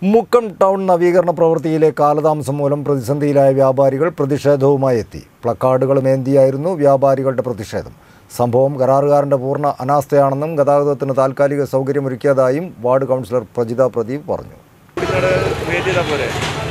Mukkam town നവീകരണ പ്രവൃത്തിയിലെ കാലതാമസം മൂലം പ്രതിസന്ധിയിലായ വ്യാപാരികൾ പ്രതിഷേധവുമായി എത്തി പ്ലക്കാർഡുകളും ഏന്തിയായിരുന്നു വ്യാപാരികളുടെ പ്രതിഷേധം സംഭവം കരാറുകാരൻ്റെ പൂർണ്ണ അനാസ്ഥയാണെന്നും ഗതാഗതത്തിന് താൽക്കാലിക സൗകര്യമൊരുക്കിയതായും വാർഡ് കൗൺസിലർ പ്രജിത പ്രദീപ് പറഞ്ഞു വെയിറ്റ് ചെയ്താൽ പോരെ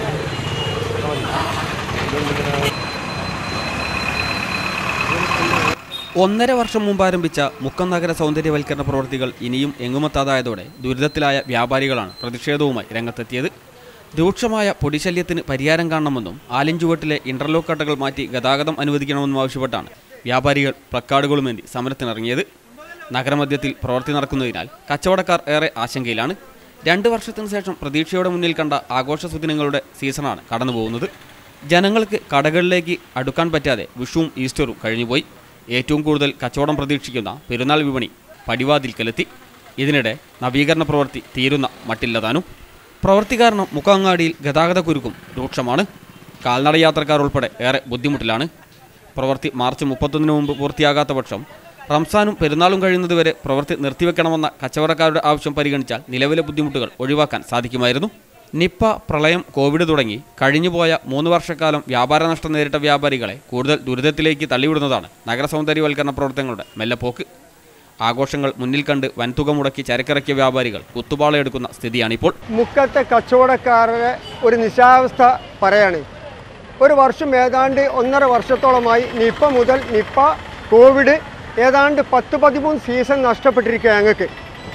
ഒന്നര വർഷം മുമ്പ് ആരംഭിച്ച മുക്കം നഗര സൗന്ദര്യവൽക്കരണ പ്രവൃത്തികൾ ഇനിയും എങ്ങുമെത്താതായതോടെ ദുരിതത്തിലായ വ്യാപാരികളാണ് പ്രതിഷേധവുമായി രംഗത്തെത്തിയത് രൂക്ഷമായ പൊടിശല്യത്തിന് പരിഹാരം കാണണമെന്നും ആലിഞ്ചുവട്ടിലെ ഇന്റർലോക്ക് കട്ടകൾ മാറ്റി ഗതാഗതം അനുവദിക്കണമെന്നും ആവശ്യപ്പെട്ടാണ് വ്യാപാരികൾ പ്ലക്കാർഡുകളുമേന്തി സമരത്തിനിറങ്ങിയത് നഗരമധ്യത്തിൽ പ്രവൃത്തി നടക്കുന്നതിനാൽ കച്ചവടക്കാർ ഏറെ ആശങ്കയിലാണ് രണ്ട് വർഷത്തിനു ശേഷം പ്രതീക്ഷയോടെ മുന്നിൽ കണ്ട ആഘോഷ സുദിനങ്ങളുടെ സീസണാണ് കടന്നുപോകുന്നത് ജനങ്ങൾക്ക് കടകളിലേക്ക് അടുക്കാൻ പറ്റാതെ വിഷുവും ഈസ്റ്ററും കഴിഞ്ഞുപോയി ഏറ്റവും കൂടുതൽ കച്ചവടം പ്രതീക്ഷിക്കുന്ന പെരുന്നാൾ വിപണി പടിവാതിൽക്കലെത്തി ഇതിനിടെ നവീകരണ പ്രവൃത്തി തീരുന്ന മട്ടില്ലതാനും പ്രവൃത്തി കാരണം മുഖങ്ങാടിയിൽ ഗതാഗതക്കുരുക്കും രൂക്ഷമാണ് കാൽനട യാത്രക്കാർ ഉൾപ്പെടെ ഏറെ ബുദ്ധിമുട്ടിലാണ് പ്രവൃത്തി മാർച്ച് മുപ്പത്തൊന്നിന് മുമ്പ് പൂർത്തിയാകാത്ത പക്ഷം റംസാനും പെരുന്നാളും കഴിയുന്നതുവരെ പ്രവൃത്തി നിർത്തിവെക്കണമെന്ന കച്ചവടക്കാരുടെ ആവശ്യം പരിഗണിച്ചാൽ നിലവിലെ ബുദ്ധിമുട്ടുകൾ ഒഴിവാക്കാൻ സാധിക്കുമായിരുന്നു നിപ്പ പ്രളയം കോവിഡ് തുടങ്ങി കഴിഞ്ഞുപോയ മൂന്ന് വർഷക്കാലം വ്യാപാര നഷ്ടം നേരിട്ട വ്യാപാരികളെ കൂടുതൽ ദുരിതത്തിലേക്ക് തള്ളിവിടുന്നതാണ് നഗര സൗന്ദര്യവൽക്കരണ പ്രവർത്തനങ്ങളുടെ മെല്ലപ്പോക്ക് ആഘോഷങ്ങൾ മുന്നിൽ കണ്ട് വൻതുക മുടക്കി ചരക്കിറക്കിയ വ്യാപാരികൾ കുത്തുപാളയെടുക്കുന്ന സ്ഥിതിയാണിപ്പോൾ മുക്കത്തെ കച്ചവടക്കാരുടെ ഒരു നിശാവസ്ഥ പറയാണ് ഒരു വർഷം ഏതാണ്ട് ഒന്നര വർഷത്തോളമായി നിപ്പ മുതൽ നിപ്പ കോവിഡ് ഏതാണ്ട് പത്ത് പതിമൂന്ന് സീസൺ നഷ്ടപ്പെട്ടിരിക്കുക ഞങ്ങൾക്ക്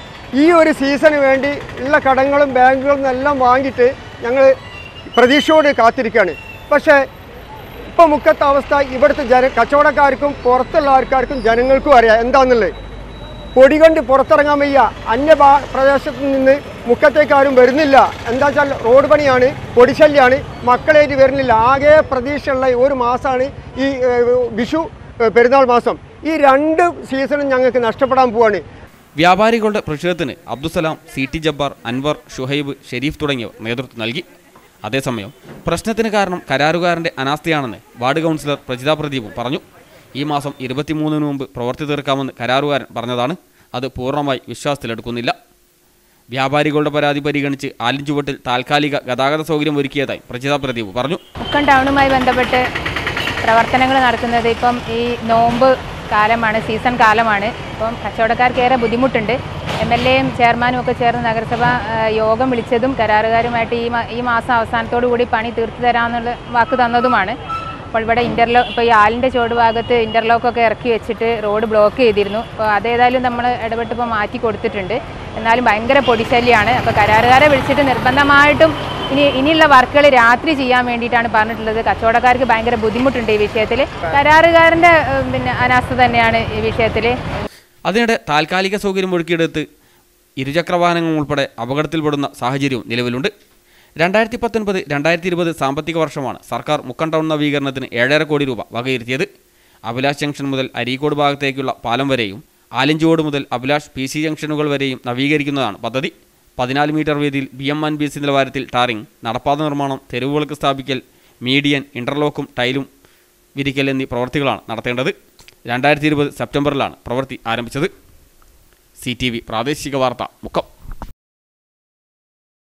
ഈ ഒരു സീസണ് വേണ്ടി ഉള്ള കടങ്ങളും ബാങ്കുകളും എല്ലാം വാങ്ങിയിട്ട് ഞങ്ങൾ പ്രതീക്ഷയോട് കാത്തിരിക്കുകയാണ് പക്ഷേ ഇപ്പോൾ മുക്കത്തെ അവസ്ഥ ഇവിടുത്തെ ജന കച്ചവടക്കാർക്കും പുറത്തുള്ള ആൾക്കാർക്കും ജനങ്ങൾക്കും അറിയാം എന്താണെന്നുള്ളത് പൊടി കൊണ്ട് പുറത്തിറങ്ങാൻ വയ്യ അന്യ ഭാ- പ്രദേശത്ത് നിന്ന് മുക്കത്തേക്ക് ആരും വരുന്നില്ല എന്താ വെച്ചാൽ റോഡ് പണിയാണ് പൊടിശല്യാണ് മക്കളേറ്റ് വരുന്നില്ല ആകെ പ്രതീക്ഷയുള്ള ഒരു മാസമാണ് ഈ ഏഹ്, വിഷു ഏഹ്, പെരുന്നാൾ മാസം ഈ രണ്ട് സീസണും ഞങ്ങൾക്ക് നഷ്ടപ്പെടാൻ പോവാണ് വ്യാപാരികളുടെ പ്രതിഷേധത്തിന് അബ്ദുസലാം സി ടി ജബ്ബാർ അൻവർ ഷുഹൈബ് ഷെരീഫ് തുടങ്ങിയവർ നേതൃത്വം നൽകി അതേസമയം പ്രശ്നത്തിന് കാരണം കരാറുകാരന്റെ അനാസ്ഥയാണെന്ന് വാർഡ് കൗൺസിലർ പ്രജിത പ്രദീപും പറഞ്ഞു ഈ മാസം ഇരുപത്തിമൂന്നിന് മുമ്പ് പ്രവൃത്തി തീർക്കാമെന്ന് കരാറുകാരൻ പറഞ്ഞതാണ് അത് പൂർണ്ണമായി വിശ്വാസത്തിലെടുക്കുന്നില്ല വ്യാപാരികളുടെ പരാതി പരിഗണിച്ച് ആലിഞ്ചുവട്ടിൽ താൽക്കാലിക ഗതാഗത സൗകര്യം ഒരുക്കിയതായി പ്രജിത പ്രദീപ് പറഞ്ഞു മുക്കം ടൗണുമായി ബന്ധപ്പെട്ട് പ്രവർത്തനങ്ങൾ നടക്കുന്നത് ഇപ്പം ഈ നോമ്പ് കാലമാണ് സീസൺ കാലമാണ് ഇപ്പം കച്ചവടക്കാർക്ക് ഏറെ ബുദ്ധിമുട്ടുണ്ട് എം എൽ എയും ചെയർമാനും ഒക്കെ ചേർന്ന് നഗരസഭ ആ, യോഗം വിളിച്ചതും കരാറുകാരുമായിട്ട് ഈ മാ- ഈ മാസം അവസാനത്തോടു കൂടി പണി തീർത്തു തരാമെന്നുള്ള വാക്ക് തന്നതുമാണ് അപ്പോൾ ഇവിടെ ഇൻ്റർലോ ഇപ്പോൾ ഈ ആലിൻ്റെ ചുവട് ഭാഗത്ത് ഇൻ്റർലോക്കൊക്കെ ഇറക്കി വെച്ചിട്ട് റോഡ് ബ്ലോക്ക് ചെയ്തിരുന്നു അപ്പോൾ അതേതായാലും നമ്മൾ ഇടപെട്ട് ഇപ്പോൾ മാറ്റി കൊടുത്തിട്ടുണ്ട് എന്നാലും ഭയങ്കര പൊടിശല്യമാണ് അപ്പോൾ കരാറുകാരെ വിളിച്ചിട്ട് നിർബന്ധമായിട്ടും ഇനി ഇനിയുള്ള വർക്കുകൾ രാത്രി ചെയ്യാൻ വേണ്ടിയിട്ടാണ് പറഞ്ഞിട്ടുള്ളത് കച്ചവടക്കാർക്ക് ഭയങ്കര ബുദ്ധിമുട്ടുണ്ട് ഈ വിഷയത്തിൽ കരാറുകാരൻ്റെ ഏഹ്, പിന്നെ അനാസ്ഥ തന്നെയാണ് ഈ വിഷയത്തിൽ അതിനിടെ താൽക്കാലിക സൗകര്യം ഒരുക്കിയെടുത്ത് ഇരുചക്രവാഹനങ്ങൾ ഉൾപ്പെടെ അപകടത്തിൽപ്പെടുന്ന സാഹചര്യവും നിലവിലുണ്ട് രണ്ടായിരത്തി പത്തൊൻപത് രണ്ടായിരത്തി ഇരുപത് സാമ്പത്തിക വർഷമാണ് സർക്കാർ മുക്കം ടൗൺ നവീകരണത്തിന് ഏഴര കോടി രൂപ വകയിരുത്തിയത് അഭിലാഷ് ജംഗ്ഷൻ മുതൽ അരീക്കോട് ഭാഗത്തേക്കുള്ള പാലം വരെയും ആലഞ്ചോട് മുതൽ അഭിലാഷ് പി സി ജംഗ്ഷനുകൾ വരെയും നവീകരിക്കുന്നതാണ് പദ്ധതി പതിനാല് മീറ്റർ വീതിയിൽ B M and B C നിലവാരത്തിൽ ടാറിംഗ് നടപ്പാത നിർമ്മാണം തെരുവുകൾക്ക് സ്ഥാപിക്കൽ മീഡിയൻ ഇന്റർലോക്കും ടൈലും വിരിക്കൽ എന്നീ പ്രവൃത്തികളാണ് നടത്തേണ്ടത് രണ്ടായിരത്തി ഇരുപത് സെപ്റ്റംബറിലാണ് പ്രവൃത്തി ആരംഭിച്ചത് സി ടി വി പ്രാദേശിക വാർത്ത മുക്കം